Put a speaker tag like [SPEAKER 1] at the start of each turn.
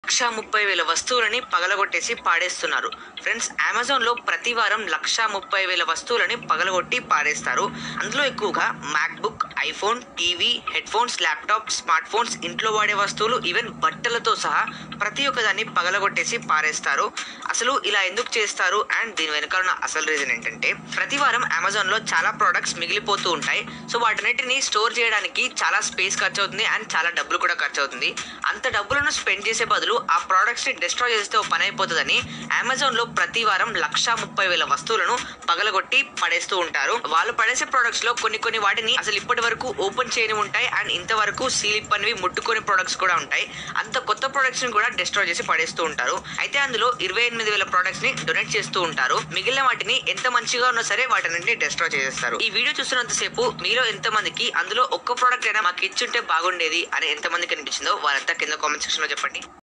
[SPEAKER 1] లక్ష ముప్పై వేల వస్తువులని పగలగొట్టేసి పాడేస్తున్నారు ఫ్రెండ్స్ అమెజాన్ లో ప్రతి వారం లక్ష ముప్పై వేల వస్తువులని పగలగొట్టి పాడేస్తారు అందులో ఎక్కువగా MacBook iPhone TV head phones laptop smart phones ఇంట్లో వాడే వస్తువులు ఈవెన్ బట్టలతో సహా ప్రతి ఒక్క దాన్ని పగలగొట్టేసి పారేస్తారు అసలు ఇలా ఎందుకు చేస్తారు అండ్ దీని వెనకాల ఉన్న అసలు రీజన్ ఏంటంటే ప్రతి వారం అమెజాన్ లో చాలా ప్రోడక్ట్స్ మిగిలిపోతూ ఉంటాయి సో వాటన్నిటిని స్టోర్ చేయడానికి చాలా స్పేస్ ఖర్చు అవుతుంది అండ్ చాలా డబ్బులు కూడా ఖర్చు అవుతుంది అంత డబ్బులను స్పెండ్ చేసే బదులు ఆ ప్రోడక్ట్స్ ని డిస్ట్రాయ్ చేస్తే ఓ పని అయిపోతుందని అమెజాన్ లో ప్రతి వారం లక్ష ముప్పై వేల వస్తువులను పగలగొట్టి పడేస్తూ ఉంటారు వాళ్ళు పడేసే ప్రొడక్ట్స్ లో కొన్ని కొన్ని వాటిని అసలు ఇప్పటి వరకు ఓపెన్ చేయని ఉంటాయి అండ్ ఇంతవరకు సీల్ ఇప్పనివి ముట్టుకొని ప్రొడక్ట్స్ కూడా ఉంటాయి అంత కొత్త ప్రొడక్ట్స్ ని కూడా డిస్ట్రాయ్ చేసి పడేస్తూ ఉంటారు అయితే అందులో ఇరవై ఎనిమిది వేల ప్రొడక్ట్స్ ని డొనేట్ చేస్తూ ఉంటారు మిగిలిన వాటిని ఎంత మంచిగా ఉన్నా సరే వాటిని డిస్ట్రాయ్ చేసేస్తారు ఈ వీడియో చూస్తున్నంత సేపు మీలో ఎంత మందికి అందులో ఒక్క ప్రోడక్ట్ అయినా మాకు ఇచ్చుంటే బాగుండేది అని ఎంత మందికి అనిపించిందో వారంతా కింద కామెంట్ సెక్షన్ లో చెప్పండి